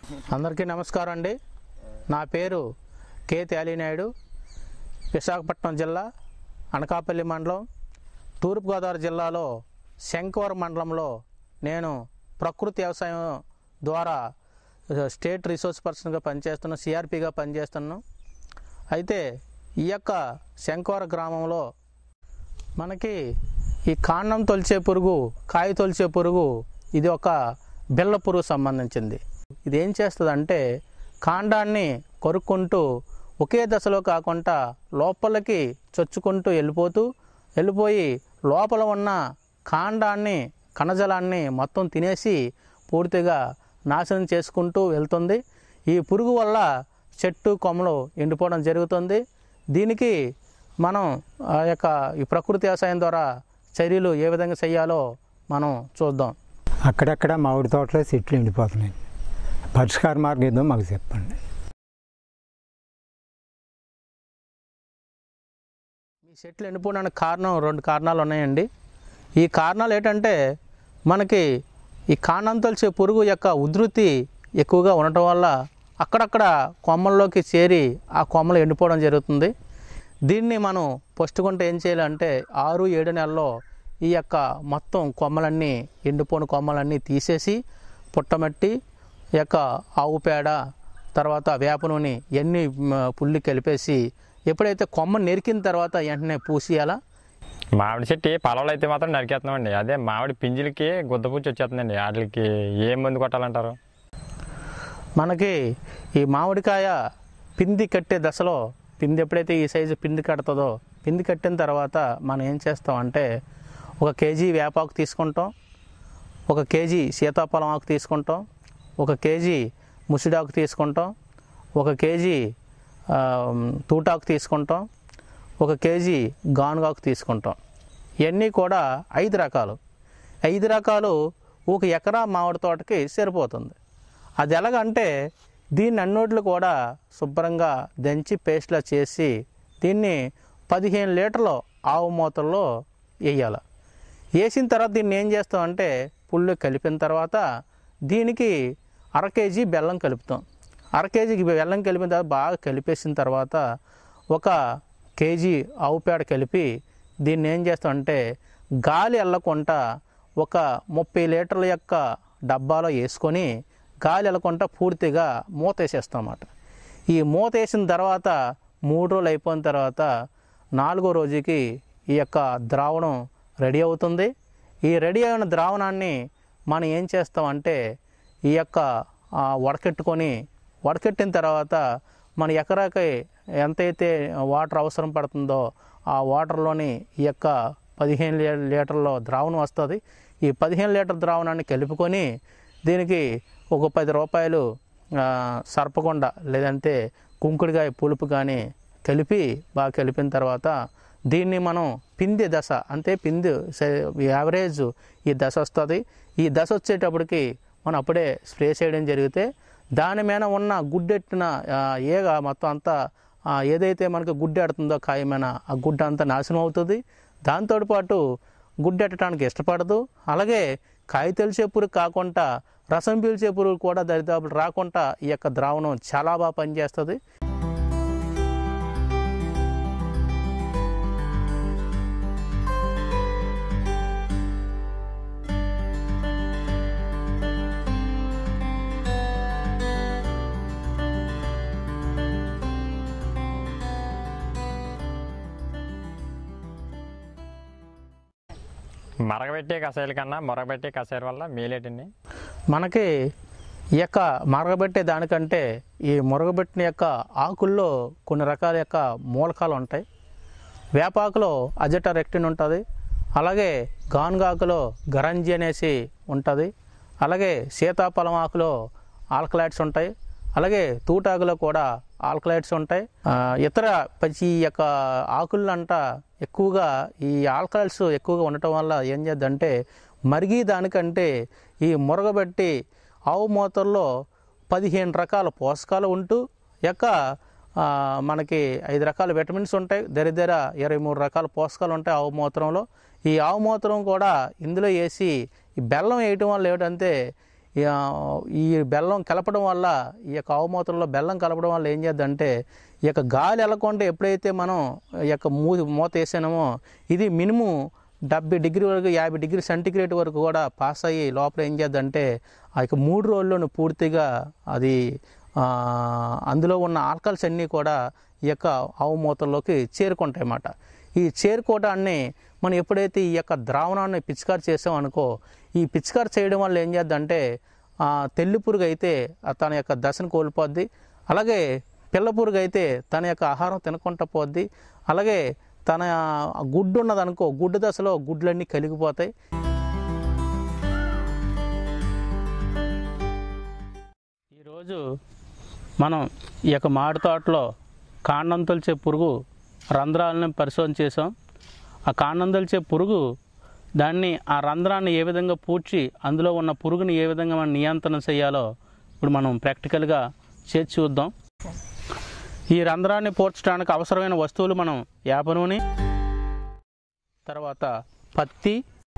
అందరికీ నమస్కారం అండి నా పేరు కె తేలినాయుడు విశాఖపట్నం జిల్లా అనకాపల్లి మండలం తూర్పుగోదావరి జిల్లాలో శంకవరం మండలంలో నేను ప్రకృతి వ్యవసాయం ద్వారా స్టేట్ రిసోర్స్ పర్సన్గా పనిచేస్తున్నాను సిఆర్పిగా పనిచేస్తున్నాను అయితే ఈ యొక్క శంకవర గ్రామంలో మనకి ఈ కాండం తొలిచే పురుగు కాయ తొలిచే పురుగు ఇది ఒక బిళ్ళ పురుగు సంబంధించింది ఇది ఏం చేస్తుందంటే కాండాన్ని కొరుక్కుంటూ ఒకే దశలో కాకుండా లోపలికి చొచ్చుకుంటూ వెళ్ళిపోతూ వెళ్ళిపోయి లోపల ఉన్న కాండాన్ని కణజలాన్ని మొత్తం తినేసి పూర్తిగా నాశనం చేసుకుంటూ వెళ్తుంది ఈ పురుగు వల్ల చెట్టు కొమ్మలు ఎండిపోవడం జరుగుతుంది దీనికి మనం ఆ యొక్క ఈ ప్రకృతి వ్యవసాయం ద్వారా చర్యలు ఏ విధంగా చేయాలో మనం చూద్దాం అక్కడక్కడ మామిడి తోటలో చెట్లు ఎండిపోతున్నాయి పరిష్కార మార్గం ఏదో మాకు చెప్పండి మీ చెట్లు ఎండిపోవడానికి కారణం రెండు కారణాలు ఉన్నాయండి ఈ కారణాలు ఏంటంటే మనకి ఈ కాండం తొలిచే పురుగు యొక్క ఉధృతి ఎక్కువగా ఉండటం వల్ల అక్కడక్కడ కొమ్మల్లోకి చేరి ఆ కొమ్మలు ఎండిపోవడం జరుగుతుంది దీన్ని మనం పొష్టుకుంటే ఏం చేయాలంటే ఆరు ఏడు నెలల్లో ఈ యొక్క మొత్తం కొమ్మలన్నీ ఎండిపోయిన కొమ్మలన్నీ తీసేసి పుట్టమట్టి ఈ యొక్క ఆవు పేడ తర్వాత వేప నూనె ఇవన్నీ మ, పుల్లి కలిపేసి ఎప్పుడైతే కొమ్మ నెరికిన తర్వాత వెంటనే పూసియాలా మామిడి చెట్టు పొలంలో అయితే మాత్రం నరికేస్తున్నామండి అదే మామిడి పింజులకి గుద్దపూచి వచ్చేస్తుందండి వాటికి ఏం మందు కొట్టాలంటారు మనకి ఈ మామిడికాయ పిండి కట్టే దశలో పిండి ఎప్పుడైతే ఈ సైజు పిండి కడుతుందో పిండి కట్టిన తర్వాత మనం ఏం చేస్తామంటే ఒక కేజీ వేపాకు తీసుకుంటాం ఒక కేజీ సీతాఫలం ఆకు తీసుకుంటాం ఒక కేజీ ముసిడాకు తీసుకుంటాం ఒక కేజీ ఆ, తూటాకు తీసుకుంటాం ఒక కేజీ గానుగాకు తీసుకుంటాం ఇవన్నీ కూడా ఐదు రకాలు ఐదు రకాలు ఒక ఎకరా మామిడి తోటకి సరిపోతుంది అది ఎలాగంటే దీన్ని అన్నోట్లు కూడా శుభ్రంగా దంచి పేస్ట్లా చేసి దీన్ని పదిహేను లీటర్ల ఆవు మూతల్లో వేయాలి వేసిన తర్వాత దీన్ని ఏం చేస్తామంటే పుల్లు కలిపిన తర్వాత దీనికి అర కేజీ బెల్లం కలుపుతాం అర కేజీకి బెల్లం కలిపిన తర్వాత బాగా కలిపేసిన తర్వాత ఒక కేజీ ఆవు పేడ కలిపి దీన్ని ఏం చేస్తామంటే గాలి వెళ్ళకుండా ఒక ముప్పై లీటర్ల యొక్క డబ్బాలో వేసుకొని గాలి వెళ్ళకుండా పూర్తిగా మూత వేసేస్తాం అన్నమాట ఈ మూత వేసిన తర్వాత మూడు రోజులు అయిపోయిన తర్వాత నాలుగో రోజుకి ఈ యొక్క ద్రావణం రెడీ అవుతుంది ఈ రెడీ అయిన ద్రావణాన్ని మనం ఏం చేస్తామంటే ఈ యొక్క ఆ, వడకెట్టుకొని వడకెట్టిన తర్వాత మన ఎకరాకి ఎంతైతే వాటర్ అవసరం పడుతుందో ఆ వాటర్లోని ఈ యొక్క పదిహేను లీ లీటర్ల ద్రావణం వస్తుంది ఈ పదిహేను లీటర్ ద్రావణాన్ని కలుపుకొని దీనికి ఒక పది రూపాయలు ఆ, సర్పకొండ లేదంటే కుంకుడికాయ పులుపు కానీ కలిపి బాగా కలిపిన తర్వాత దీన్ని మనం పిండి దశ అంటే పిండి యావరేజ్ ఈ దశ వస్తుంది ఈ దశ వచ్చేటప్పటికి మనం అప్పుడే స్ప్రే చేయడం జరిగితే దాని మీద ఉన్న గుడ్డెట్టిన ఆ, ఏగ మొత్తం అంతా ఆ, ఏదైతే మనకు గుడ్డెడుతుందో కాయ మీద ఆ గుడ్డ అంతా నాశనం అవుతుంది దాంతో పాటు గుడ్డెట్టడానికి ఇష్టపడదు అలాగే కాయ తెలిసే పురుగు కాకుండా రసం పీల్చే పురుగు కూడా దరిదాపులు రాకుండా ఈ యొక్క ద్రావణం చాలా బాగా పనిచేస్తుంది మరగబెట్టే కషాయాల కన్నా మొరగబెట్టే కషాయాల వల్ల మేలేటండి మనకి ఈ యొక్క మరగబెట్టే దానికంటే ఈ మురగబెట్టిన యొక్క ఆకుల్లో కొన్ని రకాల యొక్క మూలకాలు ఉంటాయి వేపాకులో అజట రెక్టిన్ ఉంటుంది అలాగే గానుగాకులో గరంజి అనేసి ఉంటుంది అలాగే సీతాఫలం ఆకులో ఆల్కలైట్స్ ఉంటాయి అలాగే తూటాకులో కూడా ఆల్కలైట్స్ ఉంటాయి ఆ, ఇతర పచ్చి ఈ యొక్క ఆకులంట ఎక్కువగా ఈ ఆల్కలైట్స్ ఎక్కువగా ఉండటం వల్ల ఏం చేద్దంటే మరిగి దానికంటే ఈ మురగబెట్టి ఆవు మూతల్లో పదిహేను రకాల పోషకాలు ఉంటూ యొక్క ఆ, మనకి ఐదు రకాల విటమిన్స్ ఉంటాయి దరిదర ఇరవై మూడు రకాల పోషకాలు ఉంటాయి ఆవు మూత్రంలో ఈ ఆవు మూత్రం కూడా ఇందులో వేసి ఈ బెల్లం వేయటం వల్ల ఏమిటంటే ఆ, ఈ బెల్లం కలపడం వల్ల ఈ యొక్క ఆవు మూత్రంలో బెల్లం కలపడం వల్ల ఏం చేద్దంటే ఈ యొక్క గాలి వెళ్ళకుండా ఎప్పుడైతే మనం ఈ యొక్క మూ మూత వేసామో ఇది మినిమం డెబ్బై డిగ్రీ వరకు యాభై డిగ్రీ సెంటిగ్రేడ్ వరకు కూడా పాస్ అయ్యి లోపల ఏం చేద్దంటే ఆ యొక్క మూడు రోజుల్లోనూ పూర్తిగా అది ఆ, అందులో ఉన్న ఆల్కల్స్ అన్నీ కూడా ఈ యొక్క ఆవు మూతల్లోకి చేరుకుంటాయి అన్నమాట ఈ చేరుకోవడాన్ని మనం ఎప్పుడైతే ఈ యొక్క ద్రావణాన్ని పిచికారి చేసాం అనుకో ఈ పిచికారి చేయడం వల్ల ఏం చేద్దంటే ఆ, తెల్లి పురుగు అయితే ఆ తన యొక్క దశను కోల్పోద్ది అలాగే పిల్ల పురుగు అయితే తన యొక్క ఆహారం తినకుండా పోద్ది అలాగే తన గుడ్డు ఉన్నదనుకో గుడ్డు దశలో గుడ్లన్నీ కలిగిపోతాయి ఈరోజు మనం ఈ యొక్క మామిడి తోటలో కాండం తొలిచే పురుగు రంధ్రాలను పరిశోధన చేసాం ఆ కాండం తొలిచే పురుగు దాన్ని ఆ రంధ్రాన్ని ఏ విధంగా పూడ్చి అందులో ఉన్న పురుగుని ఏ విధంగా మనం నియంత్రణ చేయాలో ఇప్పుడు మనం ప్రాక్టికల్గా చేసి చూద్దాం ఈ రంధ్రాన్ని పూడ్చడానికి అవసరమైన వస్తువులు మనం వేప నూనె తర్వాత పత్తి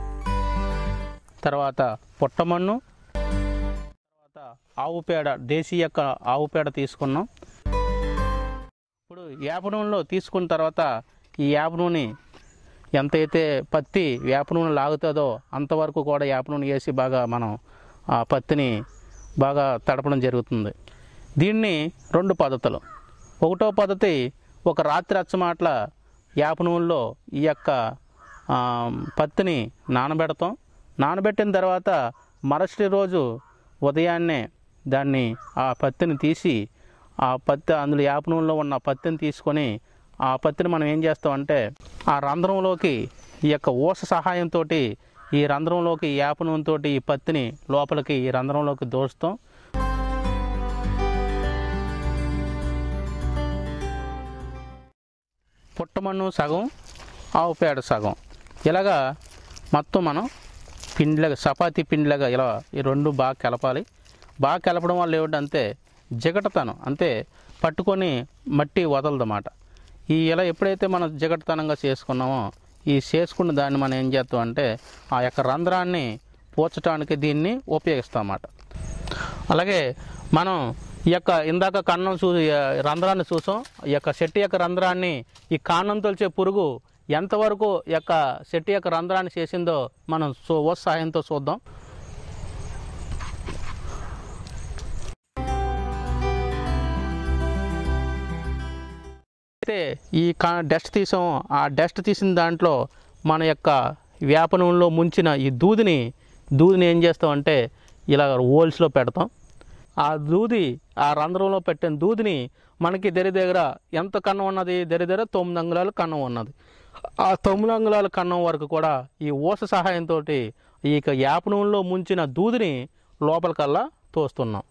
తర్వాత పుట్టమన్ను తర్వాత ఆవు పేడ దేశీ యొక్క ఆవు పేడ తీసుకున్నాం ఇప్పుడు వేప నూనెలో తీసుకున్న తర్వాత ఈ వేప నూనె ఎంతైతే పత్తి వేప నూనె లాగుతుందో అంతవరకు కూడా వేప నూనె వేసి బాగా మనం ఆ పత్తిని బాగా తడపడం జరుగుతుంది దీన్ని రెండు పద్ధతులు ఒకటో పద్ధతి ఒక రాత్రి అచ్చమాట్ల వేప నూనెలో ఈ యొక్క ఆ, పత్తిని నానబెడతాం నానబెట్టిన తర్వాత మరుసటి రోజు ఉదయాన్నే దాన్ని ఆ పత్తిని తీసి ఆ పత్తి అందులో యాప నూనెలో ఉన్న పత్తిని తీసుకొని ఆ పత్తిని మనం ఏం చేస్తామంటే ఆ రంధ్రంలోకి ఈ యొక్క ఊస సహాయంతో ఈ రంధ్రంలోకి ఈ యాప నూనెతోటి ఈ పత్తిని లోపలికి ఈ రంధ్రంలోకి దోస్తాం పుట్టమన్ను సగం ఆవు పేడ సగం ఇలాగా మొత్తం మనం పిండిలాగా చపాతీ పిండిలాగా ఇలా ఈ రెండు బాగా కలపాలి బాగా కలపడం వల్ల ఏమిటంటే జిగటతనం అంతే పట్టుకొని మట్టి వదలదన్నమాట ఈ ఇలా ఎప్పుడైతే మనం జిగటతనంగా చేసుకున్నామో ఈ చేసుకున్న దాన్ని మనం ఏం చేస్తాం అంటే ఆ యొక్క రంధ్రాన్ని పూడ్చడానికి దీన్ని ఉపయోగిస్తాం అన్నమాట అలాగే మనం ఈ యొక్క ఇందాక కన్నం చూ రంధ్రాన్ని చూసాం ఈ యొక్క చెట్టు యొక్క రంధ్రాన్ని ఈ కాన్నం తొలిచే పురుగు ఎంతవరకు ఈ యొక్క చెట్టు యొక్క రంధ్రాన్ని చేసిందో మనం సో ఓ సహాయంతో చూద్దాం అయితే ఈ కా డస్ట్ తీసాం ఆ డస్ట్ తీసిన దాంట్లో మన యొక్క వేప నూనెలో ముంచిన ఈ దూదిని దూదిని ఏం చేస్తామంటే ఇలా హోల్స్లో పెడతాం ఆ దూది ఆ రంధ్రంలో పెట్టిన దూదిని మనకి దగ్గర దగ్గర ఎంత కన్నం ఉన్నది దగ్గర దగ్గర తొమ్మిది అంగుళాలు కన్నం ఉన్నది ఆ తొమ్మిది అంగుళాల కన్నం వరకు కూడా ఈ ఊస సహాయంతో ఈ యొక్క యాప నూనెలో ముంచిన దూదిని లోపలికల్లా తోస్తున్నాం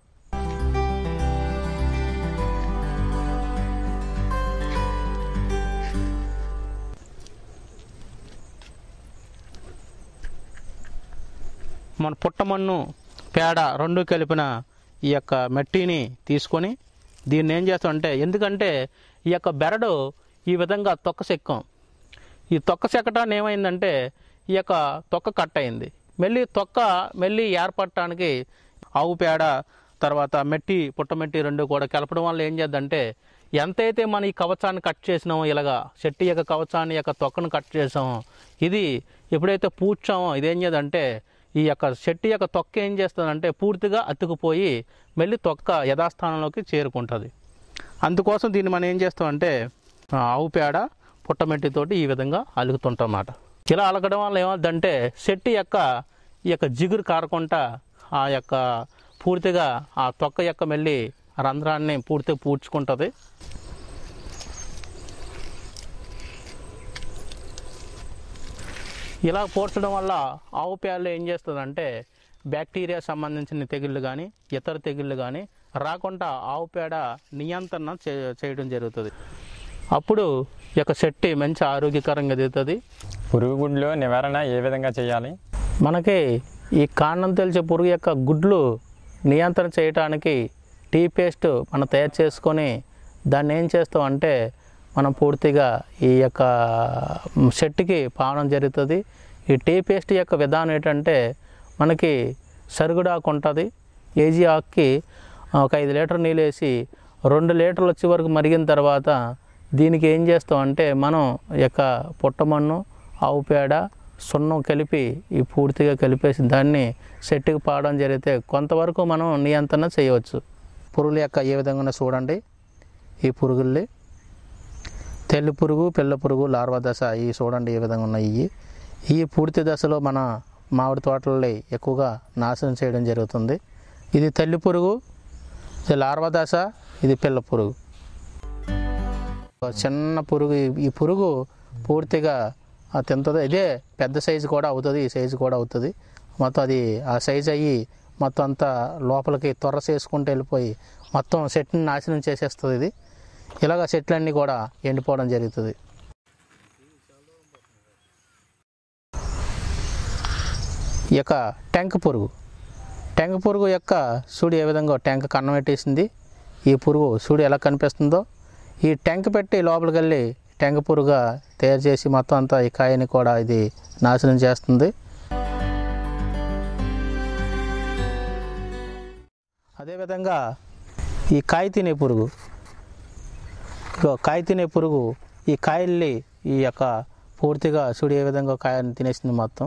మన పుట్టమన్ను పేడ రెండు కలిపిన ఈ యొక్క మట్టిని తీసుకొని దీన్ని ఏం చేస్తామంటే ఎందుకంటే ఈ యొక్క బెరడు ఈ విధంగా తొక్క సెక్కం ఈ తొక్క సెక్కటాన్ని ఏమైందంటే ఈ యొక్క తొక్క కట్ అయింది మళ్ళీ తొక్క మళ్ళీ ఏర్పడటానికి ఆవు పేడ తర్వాత మెట్టి పుట్టమెట్టి రెండు కూడా కలపడం వల్ల ఏం చేద్దంటే ఎంతైతే మన ఈ కవచాన్ని కట్ చేసినామో ఇలాగా చెట్టు యొక్క కవచాన్ని యొక్క తొక్కను కట్ చేసామో ఇది ఎప్పుడైతే పూడ్చామో ఇదేం చేద్దంటే ఈ యొక్క చెట్టు యొక్క తొక్క ఏం చేస్తుందంటే పూర్తిగా అతుకుపోయి మళ్ళీ తొక్క యథాస్థానంలోకి చేరుకుంటుంది అందుకోసం దీన్ని మనం ఏం చేస్తామంటే ఆ, ఆవు పేడ పుట్టమెట్టితోటి ఈ విధంగా అలుగుతుంటాం అన్నమాట ఇలా అలగడం వల్ల ఏమవుతుందంటే చెట్టు యొక్క ఈ యొక్క జిగురు కారకుండా ఆ యొక్క పూర్తిగా ఆ తొక్క యొక్క మళ్ళీ రంధ్రాన్ని పూర్తిగా పూడ్చుకుంటుంది ఇలా పూడ్చడం వల్ల ఆవు పేడలో ఏం చేస్తుందంటే బ్యాక్టీరియా సంబంధించిన తెగుళ్ళు కానీ ఇతర తెగుళ్ళు కానీ రాకుండా ఆవు పేడ నియంత్రణ చే చేయడం జరుగుతుంది అప్పుడు ఈ యొక్క చెట్టు మంచి ఆరోగ్యకరంగా ఎదుగుతుంది పురుగు గుడ్లు నివారణ ఏ విధంగా చేయాలి మనకి ఈ కాండం తెలిసే పురుగు యొక్క గుడ్లు నియంత్రణ చేయడానికి టీ పేస్ట్ మనం తయారు చేసుకొని దాన్ని ఏం చేస్తాం అంటే మనం పూర్తిగా ఈ యొక్క చెట్టుకి పావడం జరుగుతుంది ఈ టీ పేస్ట్ యొక్క విధానం ఏంటంటే మనకి సరుగుడు ఆకు ఉంటుంది ఏజీ ఆకుకి ఒక ఐదు లీటర్ నీళ్ళు వేసి రెండు లీటర్లు వచ్చే వరకు మరిగిన తర్వాత దీనికి ఏం చేస్తాం అంటే మనం ఈ యొక్క పుట్టమన్ను ఆవు పేడ సున్నం కలిపి ఈ పూర్తిగా కలిపేసి దాన్ని సెట్టుకి పాడడం జరిగితే కొంతవరకు మనం నియంత్రణ చేయవచ్చు పురుగుల యొక్క ఏ విధంగా ఉన్నాయో చూడండి ఈ పురుగుల్ని తెల్లి పురుగు పిల్ల పురుగు లార్వా దశ ఇవి చూడండి ఏ విధంగా ఉన్నాయి ఈ పూర్తి దశలో మన మామిడి తోటలని ఎక్కువగా నాశనం చేయడం జరుగుతుంది ఇది తల్లి పురుగు ఇది లార్వా దశ ఇది పిల్ల పురుగు ఒక చిన్న పురుగు ఈ- ఈ పురుగు పూర్తిగా ఆ తింటుంది ఇదే పెద్ద సైజు కూడా అవుతుంది ఈ సైజు కూడా అవుతుంది మొత్తం అది ఆ సైజు అయ్యి మొత్తం అంతా లోపలికి త్వర చేసుకుంటూ వెళ్ళిపోయి మొత్తం చెట్టుని నాశనం చేసేస్తుంది ఇది ఇలాగ చెట్లన్నీ కూడా ఎండిపోవడం జరుగుతుంది ఈ యొక్క ట్యాంక్ పురుగు ట్యాంక్ పురుగు యొక్క సూడి ఏ విధంగా ట్యాంక్ కన్నం పెట్టేసింది ఈ పురుగు సూడి ఎలా కనిపిస్తుందో ఈ ట్యాంక్ పెట్టి లోపలికి వెళ్ళి ట్యాంక్ పురుగుగా తయారు చేసి మొత్తం అంతా ఈ కాయని కూడా ఇది నాశనం చేస్తుంది అదేవిధంగా ఈ కాయ తినే పురుగు ఇగో కాయ తినే పురుగు ఈ కాయల్ని ఈ యొక్క పూర్తిగా చూడు ఏ విధంగా కాయని తినేసింది మొత్తం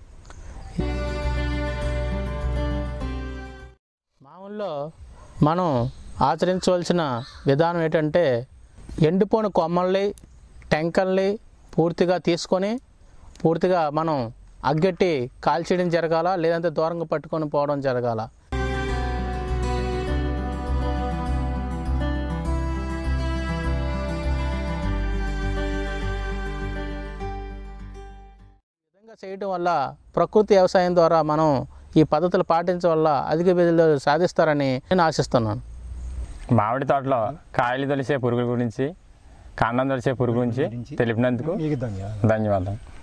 మామూల్లో మనం ఆచరించవలసిన విధానం ఏంటంటే ఎండిపోయిన కొమ్మల్ని టెంకల్ని పూర్తిగా తీసుకొని పూర్తిగా మనం అగ్గెట్టి కాల్చేయడం జరగాల లేదంటే దూరంగా పట్టుకొని పోవడం జరగాల ఈ విధంగా చేయడం వల్ల ప్రకృతి వ్యవసాయం ద్వారా మనం ఈ పద్ధతులు పాటించడం వల్ల అధిక విధులు సాధిస్తారని నేను ఆశిస్తున్నాను మామిడి తోటలో కాయలు తొలిసే పురుగుల గురించి కాండం తొలిసే పురుగు గురించి తెలిపినందుకు మీకు ధన్యవాదాలు ధన్యవాదాలు